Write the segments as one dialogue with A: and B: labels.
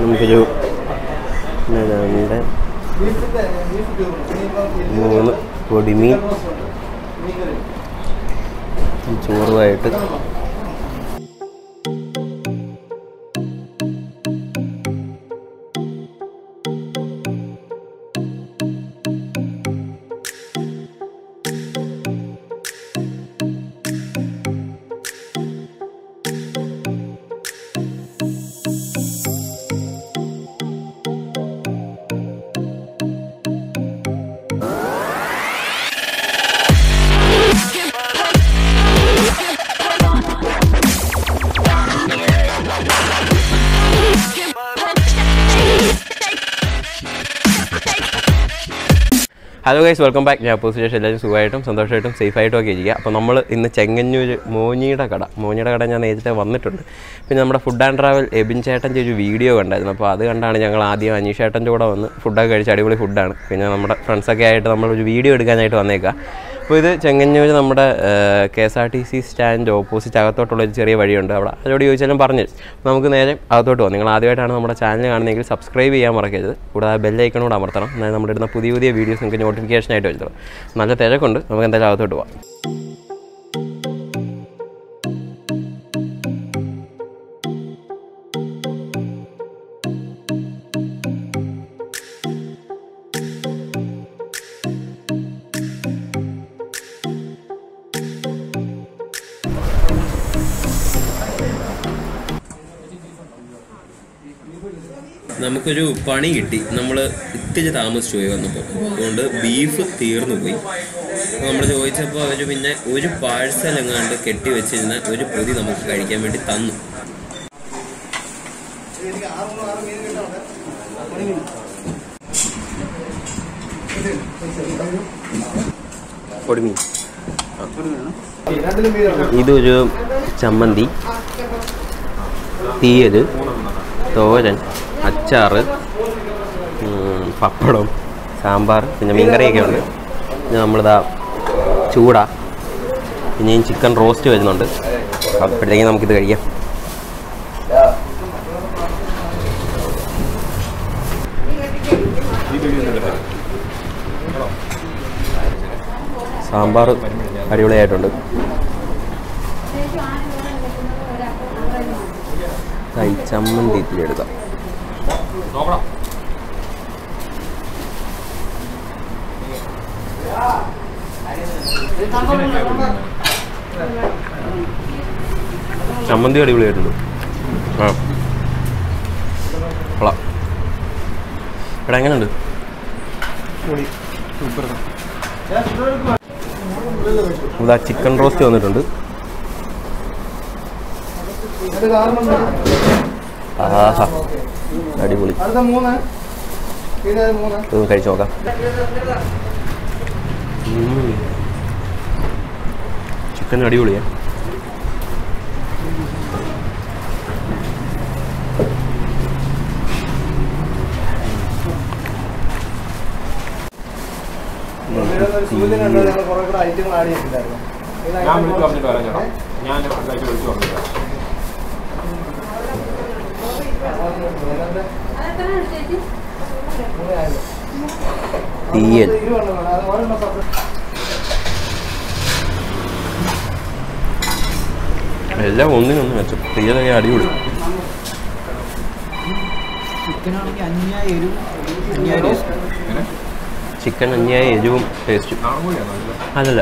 A: നമുക്കൊരു ഒന്ന് രണ്ട് മൂന്ന് പൊടിമീൻ ചോറുമായിട്ട് ഹലോ ഗൈസ് വെൽക്കം ബാക്ക് ഞാൻ അപ്പോൾ സുരേഷ് എല്ലാവരും സുഖമായിട്ടും സന്തോഷമായിട്ടും സേഫായിട്ടും ഒക്കെ ഇരിക്കുക അപ്പോൾ നമ്മൾ ഇന്ന് ചെങ്ങന്നൂർ മോനിയുടെ കട മോനിയുടെ കട ഞാൻ നേരത്തെ വന്നിട്ടുണ്ട് പിന്നെ നമ്മുടെ ഫുഡ് ആൻഡ് ട്രാവൽ എബിൻ ചേട്ടൻ്റെ ഒരു വീഡിയോ കണ്ടായിരുന്നു അപ്പോൾ അത് കണ്ടാണ് ഞങ്ങൾ ആദ്യം അനീഷ് ചേട്ടൻ്റെ കൂടെ വന്ന് ഫുഡൊക്കെ കഴിച്ച് അടിപൊളി ഫുഡാണ് പിന്നെ നമ്മുടെ ഫ്രണ്ട്സൊക്കെ ആയിട്ട് നമ്മളൊരു വീഡിയോ എടുക്കാനായിട്ട് വന്നേക്കാം അപ്പോൾ ഇത് ചെങ്ങന്നൂർ നമ്മുടെ K S R T C stand opposite അകത്തോട്ടുള്ള ഒരു ചെറിയ വഴിയുണ്ട് അവിടെ അതിനോട് ചോദിച്ചാലും പറഞ്ഞു തരും. അപ്പോൾ നമുക്ക് നേരെ അകത്തോട്ട് പോകാം നിങ്ങൾ ആദ്യമായിട്ടാണ് നമ്മുടെ ചാനൽ കാണുന്നതെങ്കിൽ സബ്സ്ക്രൈബ് ചെയ്യാൻ മറക്കരുത് കൂടാതെ ബെല്ലൈക്കൺ കൂടെ അമർത്തണം എന്നാൽ നമ്മുടെ ഇടുന്ന പുതിയ പുതിയ വീഡിയോസ് നിങ്ങൾക്ക് നോട്ടിഫിക്കേഷൻ ആയിട്ട് വരുന്നത് നല്ല തിരക്കുണ്ട് നമുക്ക് എന്തായാലും അകത്തോട്ട് പോകാം നമുക്കൊരു പണി കിട്ടി നമ്മൾ ഇത്തിരി താമസിച്ചു പോയി വന്നപ്പോൾ അതുകൊണ്ട് ബീഫ് തീർന്നു പോയി അപ്പോൾ നമ്മൾ ചോദിച്ചപ്പോൾ അവർ പിന്നെ ഒരു പാഴ്സൽ എങ്ങാണ്ട് കെട്ടി വെച്ചിരുന്ന ഒരു പൊതി നമുക്ക് കഴിക്കാൻ വേണ്ടി തന്നു പൊടിമീൻ ഇതൊരു ചമ്മന്തി തീയൽ തോരൻ അച്ചാറ് ഉം, പപ്പടം സാമ്പാർ പിന്നെ മീൻകറിയൊക്കെ ഉണ്ട് പിന്നെ നമ്മളിതാ ചൂട പിന്നെയും ചിക്കൻ റോസ്റ്റ് വരുന്നുണ്ട് അപ്പോഴത്തേക്കും നമുക്കിത് കഴിക്കാം സാമ്പാർ അടിപൊളിയായിട്ടുണ്ട് ഈ ചമ്മന്തി ഇത്തിരി എടുക്കാം ചമ്മന്തി അടിപൊളിയായിട്ടുണ്ട് ആ കൊള്ളാം ഇവിടെ എങ്ങനെയുണ്ട് ഇതാ ചിക്കൻ റോസ്റ്റ് വന്നിട്ടുണ്ട് ആഹാ അടിപൊളി
B: അടുത്ത മൂന്ന് ഇത് മൂന്ന്
A: ഇതൊന്ന് കഴിച്ചു നോക്കാം ചിക്കൻ അടിപൊളിയാ
B: ഇതിലൊരു സൂചന ഉണ്ട് ഞങ്ങൾ കുറെ കൂടെ ഐറ്റങ്ങൾ ആഡ് ചെയ്തിട്ടുണ്ടായിരുന്നു ഇത്
C: ഞാൻ
B: item
C: വിളിച്ചു പറഞ്ഞിട്ട് വരാം ചേട്ടാ ഞാൻ ഇതായിട്ട് വിളിച്ചു പറഞ്ഞിട്ട് വരാം
A: തീയൽ
B: ഇരുപതെണ്ണം വേണം. അത് ഒരെണ്ണം separate.
A: എല്ലാം ഒന്നിനൊന്ന് മെച്ചം തീയലൊക്കെ അടിപൊളി
D: ചിക്കനാണെങ്കിൽ അന്യായ എരിവും അന്യായ ടേസ്റ്റ്
A: ചിക്കൻ അന്യായ എരിവും ടേസ്റ്റും
C: നാളെ കൂടിയാണോ അതില്?
A: അല്ലല്ല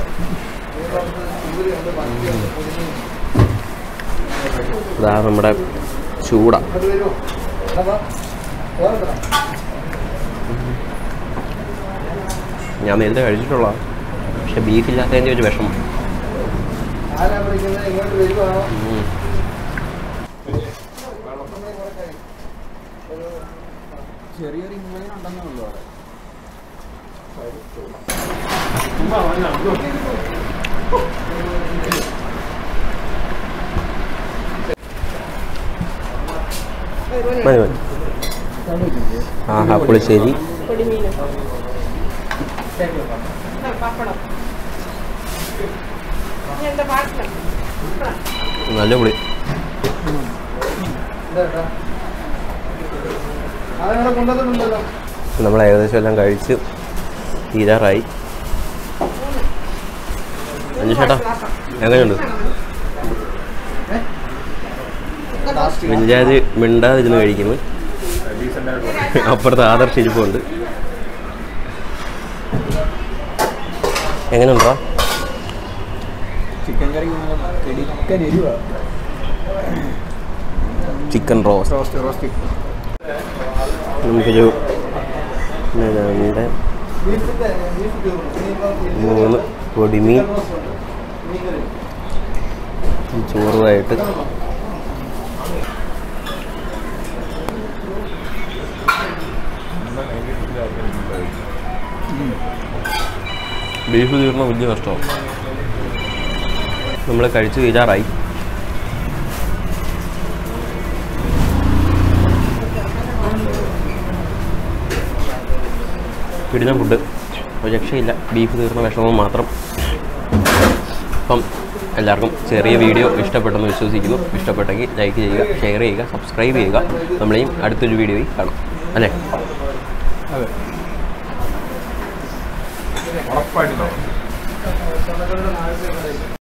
A: ഇതാ നമ്മുടെ ചൂട
B: ഇങ്ങോട്ട് വരുമോ? എടാ വാ. വേറെന്താ?
A: ഞാൻ നേരത്തെ കഴിച്ചിട്ടുള്ള പക്ഷെ ബീഫ് ഇല്ലാത്തതിൻ്റെ ഒരു വിഷമം
B: ആരാ വിളിക്കുന്നത് ഇങ്ങോട്ട് വരുവാണോ
A: ഉം.
D: ചെറിയ റിംഗ് ലൈൻ ഉണ്ടെന്നേ ഉള്ളൂ അവിടെ
A: മതി മതി ആഹാ പുളിശ്ശേരി നല്ല പുളി
B: ഇതാ അതവിടെ കൊണ്ടുവന്നിട്ടുണ്ടല്ലോ
A: നമ്മൾ ഏകദേശം എല്ലാം കഴിച്ച് തീരാറായി അഞ്ചു ചേട്ടാ എങ്ങനെയുണ്ട് വിഞ്ചാജ് മിണ്ടാതിരുന്ന് കഴിക്കുന്നു അപ്പുറത്ത് ആദർശ് ഇരിപ്പുണ്ട് എങ്ങനെയുണ്ടോ
D: ചിക്കൻ കറി കിടിക്കൻ എരിവാ
A: ചിക്കൻ റോസ്റ്റ്
D: റോസ്റ്റ് റോസ്റ്റ്
A: നമുക്കൊരു ഒന്ന് രണ്ട്
B: ബീഫിന്റെ ബീഫ് തീർന്നു ഇനിയിപ്പം
A: മൂന്ന് പൊടിമീൻ ചോറുമായിട്ട് ബീഫ് തീർന്ന വലിയ കഷ്ടമാണ് നമ്മൾ കഴിച്ചു തീരാറായി പിടിച്ച ഫുഡ് ഒരു രക്ഷയില്ല ബീഫ് തീർന്ന വിഷമം മാത്രം അപ്പം എല്ലാവർക്കും ചെറിയ വീഡിയോ ഇഷ്ടപ്പെട്ടെന്ന് വിശ്വസിക്കുന്നു ഇഷ്ടപ്പെട്ടെങ്കിൽ ലൈക്ക് ചെയ്യുക ഷെയർ ചെയ്യുക സബ്സ്ക്രൈബ് ചെയ്യുക നമ്മളെയും അടുത്തൊരു വീഡിയോയിൽ കാണാം അല്ലേ
D: അതെ
C: ഉറപ്പായിട്ടും
B: തൊണ്ടകളുടെ നാഴ്ച